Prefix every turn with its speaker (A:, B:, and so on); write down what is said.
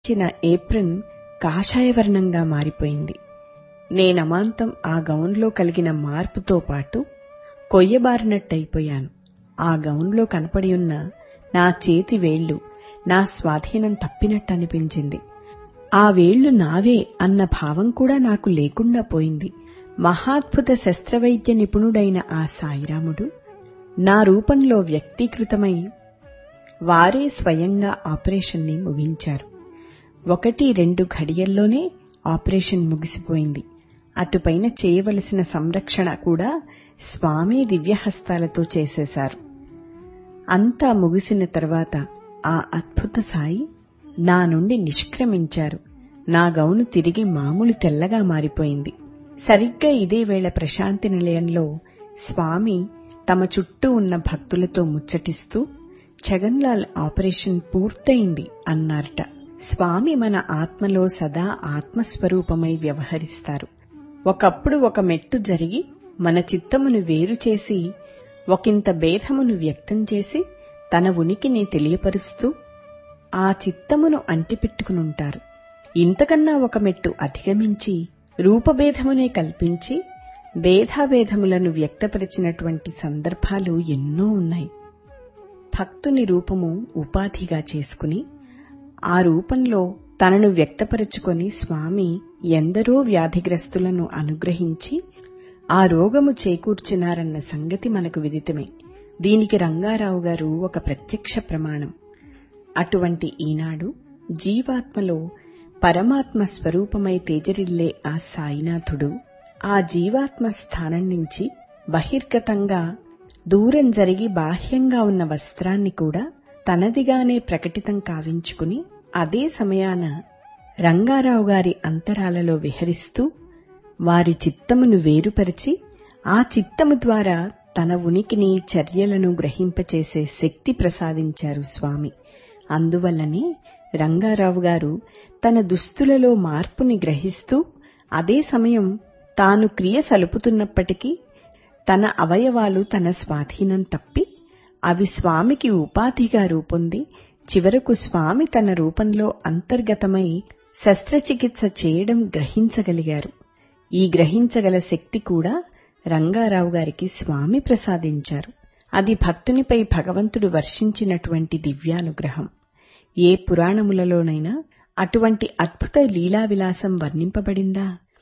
A: ఇచ్చిన ఏప్రిన్ కాషాయవర్ణంగా మారిపోయింది నేనమాంతం ఆ గౌన్లో కలిగిన మార్పుతో పాటు కొయ్యబారినట్టయిపోయాను ఆ గౌన్లో కనపడి ఉన్న నా చేతి వేళ్లు నా స్వాధీనం తప్పినట్టనిపించింది ఆ వేళ్లు నావే అన్న భావం కూడా నాకు లేకుండా పోయింది మహాద్భుత శస్త్రవైద్య నిపుణుడైన ఆ సాయిరాముడు నా రూపంలో వ్యక్తీకృతమై వారే స్వయంగా ఆపరేషన్ని ముగించారు ఒకటి రెండు ఘడియల్లోనే ఆపరేషన్ ముగిసిపోయింది అటుపైన చేయవలసిన సంరక్షణ కూడా స్వామి దివ్యహస్తాలతో చేసేశారు అంతా ముగిసిన తర్వాత ఆ అద్భుత సాయి నా నుండి నిష్క్రమించారు నా గౌను తిరిగి మామూలు తెల్లగా మారిపోయింది సరిగ్గా ఇదే వేళ ప్రశాంతి నిలయంలో స్వామి తమ చుట్టూ ఉన్న భక్తులతో ముచ్చటిస్తూ ఛగన్లాల్ ఆపరేషన్ పూర్తయింది అన్నారట స్వామి మన ఆత్మలో సదా ఆత్మస్వరూపమై వ్యవహరిస్తారు ఒకప్పుడు ఒక మెట్టు జరిగి మన చిత్తమును వేరు చేసి ఒకంత భేదమును వ్యక్తం చేసి తన ఉనికిని తెలియపరుస్తూ ఆ చిత్తమును అంటిపెట్టుకునుంటారు ఇంతకన్నా ఒక మెట్టు అధిగమించి రూపభేదమునే కల్పించి భేదాభేదములను వ్యక్తపరిచినటువంటి సందర్భాలు ఎన్నో ఉన్నాయి భక్తుని రూపము ఉపాధిగా చేసుకుని ఆ రూపంలో తనను వ్యక్తపరుచుకొని స్వామి ఎందరో వ్యాధిగ్రస్తులను అనుగ్రహించి ఆ రోగము చేకూర్చినారన్న సంగతి మనకు విదితమే దీనికి రంగారావు గారు ఒక ప్రత్యక్ష ప్రమాణం అటువంటి ఈనాడు జీవాత్మలో పరమాత్మ స్వరూపమై తేజరిల్లే ఆ సాయినాథుడు ఆ జీవాత్మ స్థానం నుంచి బహిర్గతంగా దూరం జరిగి బాహ్యంగా ఉన్న వస్త్రాన్ని కూడా తనదిగానే ప్రకటితం కావించుకుని అదే సమయాన రంగారావు గారి అంతరాలలో విహరిస్తూ వారి చిత్తమును వేరుపరిచి ఆ చిత్తము ద్వారా తన ఉనికిని చర్యలను గ్రహింపచేసే శక్తి ప్రసాదించారు స్వామి అందువల్లనే రంగారావు గారు తన దుస్తులలో మార్పుని గ్రహిస్తూ అదే సమయం తాను క్రియ సలుపుతున్నప్పటికీ తన అవయవాలు తన స్వాధీనం తప్పి అవి స్వామికి ఉపాధిగా రూపొంది చివరకు స్వామి తన రూపంలో అంతర్గతమై శస్త్రచికిత్స చేయడం గ్రహించగలిగారు ఈ గ్రహించగల శక్తి కూడా రంగారావు గారికి స్వామి ప్రసాదించారు అది భక్తునిపై భగవంతుడు వర్షించినటువంటి దివ్యానుగ్రహం ఏ పురాణములలోనైనా అటువంటి అద్భుత లీలా విలాసం వర్ణింపబడిందా